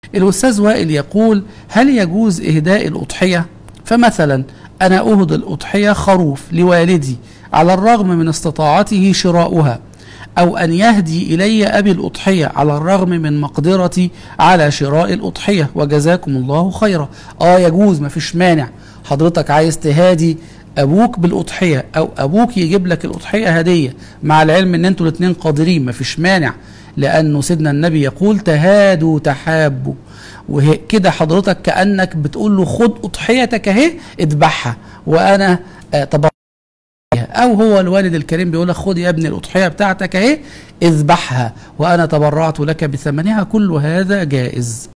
الأستاذ وائل يقول هل يجوز إهداء الأضحية فمثلا أنا أهدى الأضحية خروف لوالدي على الرغم من استطاعته شراؤها أو أن يهدي إلي أبي الأضحية على الرغم من مقدرتي على شراء الأضحية وجزاكم الله خيرا آه يجوز مفيش مانع حضرتك عايز تهادي ابوك بالاضحيه او ابوك يجيب لك الاضحيه هديه مع العلم ان انتوا الاثنين قادرين مفيش مانع لانه سيدنا النبي يقول تهادوا تحابوا وكده حضرتك كانك بتقول له خد اضحيتك اهي اذبحها وانا آه طبعا او هو الوالد الكريم بيقول لك خد يا ابني الاضحيه بتاعتك اهي اذبحها وانا تبرعت لك بثمنها كل هذا جائز